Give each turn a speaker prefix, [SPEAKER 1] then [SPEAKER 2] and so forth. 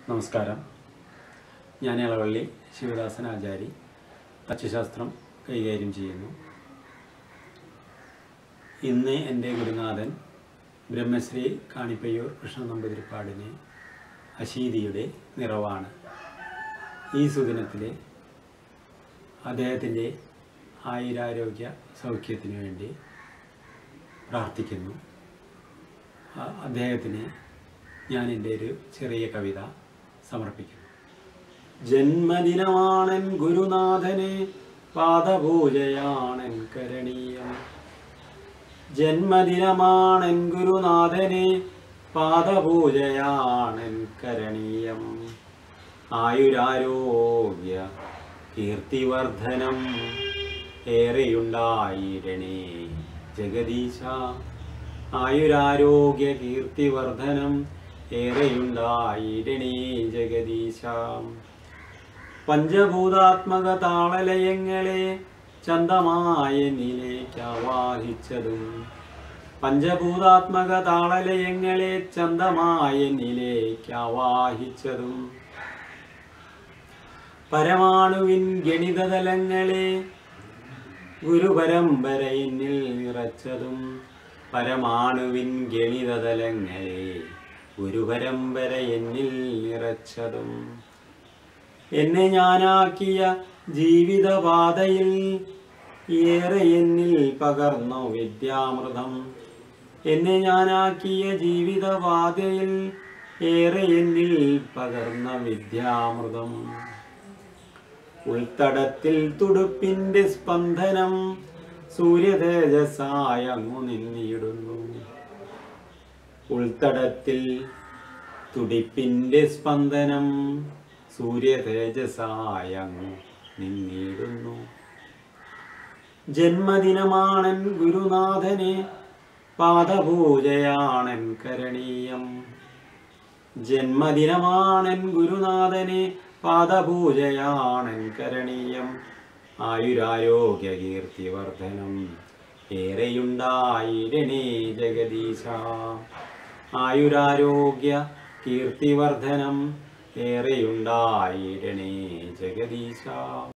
[SPEAKER 1] നമസ്കാരം ഞാൻ ഇളവള്ളി ശിവദാസൻ ആചാരി തച്ചുശാസ്ത്രം കൈകാര്യം ചെയ്യുന്നു ഇന്ന് എൻ്റെ ഗുരുനാഥൻ ബ്രഹ്മശ്രീ കാണിപ്പയ്യൂർ കൃഷ്ണ നമ്പൂതിരിപ്പാടിന് അശീതിയുടെ നിറവാണ് ഈ സുദിനത്തിൽ അദ്ദേഹത്തിൻ്റെ ആയുരാരോഗ്യ സൗഖ്യത്തിന് വേണ്ടി പ്രാർത്ഥിക്കുന്നു അ- അദ്ദേഹത്തിന് ഞാൻ എൻ്റെ ഒരു ചെറിയ കവിത സമർപ്പിക്കുന്നു ജന്മദിനമാണൻ ഗുരുനാഥന് പാദപൂജയാണൻ കരണീയം ജന്മദിനമാണൻ ഗുരുനാഥന് പാദപൂജയാണൻ കരണീയം ആയുരാരോഗ്യ കീർത്തിവർദ്ധനം ഏറെയുണ്ടായിരണേ ജഗദീശ ആയുരാരോഗ്യ കീർത്തിവർദ്ധനം ഏറെയുണ്ടായിരണേ ജഗദീശ പഞ്ചഭൂതാത്മക താളലയങ്ങളെ ചന്തമായ നിലേക്കാവാഹിച്ചതും പഞ്ചഭൂതാത്മക താളലയങ്ങളെ ചന്തമായ നിലേക്കാവാഹിച്ചതും പരമാണുവിൻ ഗണിതതലങ്ങളെ ഗുരുപരമ്പര എന്നിൽ നിറച്ചതും പരമാണുവിൻ ഗണിതതലങ്ങളെ ഗുരുപരമ്പര എന്നിൽ നിറച്ചതും എന്നെ ഞാനാക്കിയ ജീവിതപാതയിൽ ഏറെ എന്നിൽ പകർന്നു വിദ്യാമൃതം എന്നെ ഞാനാക്കിയ ജീവിതപാതയിൽ ഏറെ എന്നിൽ പകർന്ന വിദ്യാമൃതം ഉൾത്തടത്തിൽ തുടുപ്പിന്റെ സ്പന്ദനം സൂര്യതേജസായങ്ങു നിന്നിടുന്നു ഉൾത്തടത്തിൽ തുടിപ്പിന്റെ സ്പന്ദനം സൂര്യതേജസായങ്ങു നിന്നിടുന്നു ജന്മദിനമാണൻ ഗുരുനാഥനെ പാദപൂജയാണൻ കരണീയം ജന്മദിനമാണൻ ഗുരുനാഥനെ പാദപൂജയാണൻ കരണീയം ആയുരാരോഗ്യ കീർത്തിവർദ്ധനം ഏറെയുണ്ടായിരണേ ജഗദീശ ആയുരാരോഗ്യ കീർത്തിവർദ്ധനം ഏറെയുണ്ടായിരണേ ജഗദീശ